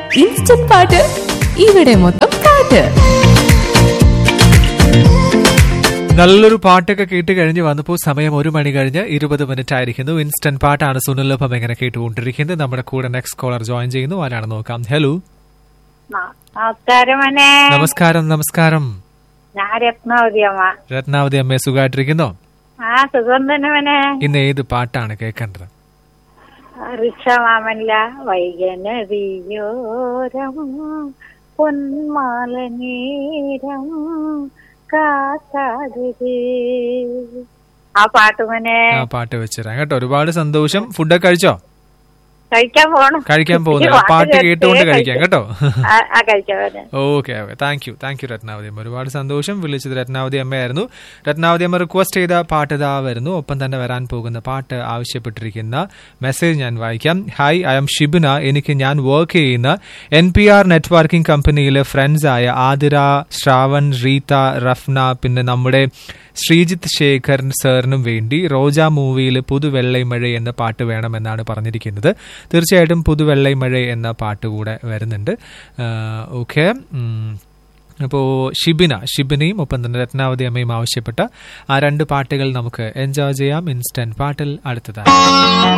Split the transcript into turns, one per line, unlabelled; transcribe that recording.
Instant പാട്ട് ഇവിടെ മൊത്തം പാട്ട്
നല്ലൊരു പാട്ടൊക്കെ കേട്ട് കഴിഞ്ഞ് വന്നപ്പോൾ സമയം ഒരു മണി കഴിഞ്ഞ് ഇരുപത് മിനിറ്റ് ആയിരിക്കുന്നു ഇൻസ്റ്റന്റ് പാട്ടാണ് സുനിലൊപ്പം എങ്ങനെ കേട്ടുകൊണ്ടിരിക്കുന്നത് നമ്മുടെ കൂടെ നെക്സ്റ്റ് കോളർ ജോയിൻ ചെയ്യുന്നു ആരാണ് നോക്കാം ഹലോ
നമസ്കാരം മോനെ
നമസ്കാരം നമസ്കാരം
ഞാൻ രത്നാവതി അമ്മ
രത്നാവതി അമ്മയെ സുഖമായിട്ടിരിക്കുന്നോ
ആ സുഖം തന്നെ മോനെ
ഇന്ന് ഏത് പാട്ടാണ് കേൾക്കേണ്ടത്
റിക്ഷ മാമല്ല വൈകനതിയോരം പൊന്മാല നേരം കാത്താതിരേ ആ പാട്ട് മോനെ
ആ പാട്ട് വെച്ചുതരാം കേട്ടോ ഒരുപാട് സന്തോഷം ഫുഡൊക്കെ കഴിച്ചോ
കഴിക്കാൻ പോണം
കഴിക്കാൻ പോകുന്നില്ല
ഈ
പാട്ട്
കേട്ടേ
കേട്ടുകൊണ്ട് കഴിക്കാം
കഴിക്കാം.
കേട്ടോ
ആ, ആ കഴിക്കാം മോനെ
okay okay thank you thank you Ratnavathi അമ്മ ഒരുപാട് സന്തോഷം വിളിച്ചത് രത്നാവതി അമ്മയായിരുന്നു രത്നാവതി അമ്മ റിക്വസ്റ്റ് ചെയ്ത പാട്ട് ഇതാ വരുന്നു ഒപ്പം തന്നെ വരാൻ പോകുന്ന പാട്ട് ആവശ്യപ്പെട്ടിരിക്കുന്ന മെസ്സേജ് ഞാൻ വായിക്കാം ഹായ് ഐ എം ഷിബിന എനിക്ക് ഞാൻ വർക്ക് ചെയ്യുന്ന എൻ പി ആർ നെറ്റ്വർക്കിംഗ് കമ്പനിയിലെ ഫ്രണ്ട്സ് ആയ ആതിര ശ്രാവൺ റീത റഫ്ന പിന്നെ നമ്മുടെ ശ്രീജിത്ത് ശേഖരൻ സാറിനും വേണ്ടി റോജ മൂവിയിൽ പുതുവെള്ളൈമഴ എന്ന പാട്ട് വേണമെന്നാണ് പറഞ്ഞിരിക്കുന്നത് തീർച്ചയായിട്ടും പുതുവെള്ളൈമഴ എന്ന പാട്ട് കൂടെ വരുന്നുണ്ട് ഓക്കെ അപ്പോൾ ഷിബിന ഷിബിനയും ഒപ്പം തന്നെ രത്നാവതി അമ്മയും ആവശ്യപ്പെട്ട ആ രണ്ട് പാട്ടുകൾ നമുക്ക് എൻജോയ് ചെയ്യാം ഇൻസ്റ്റന്റ് പാട്ടിൽ അടുത്തതായി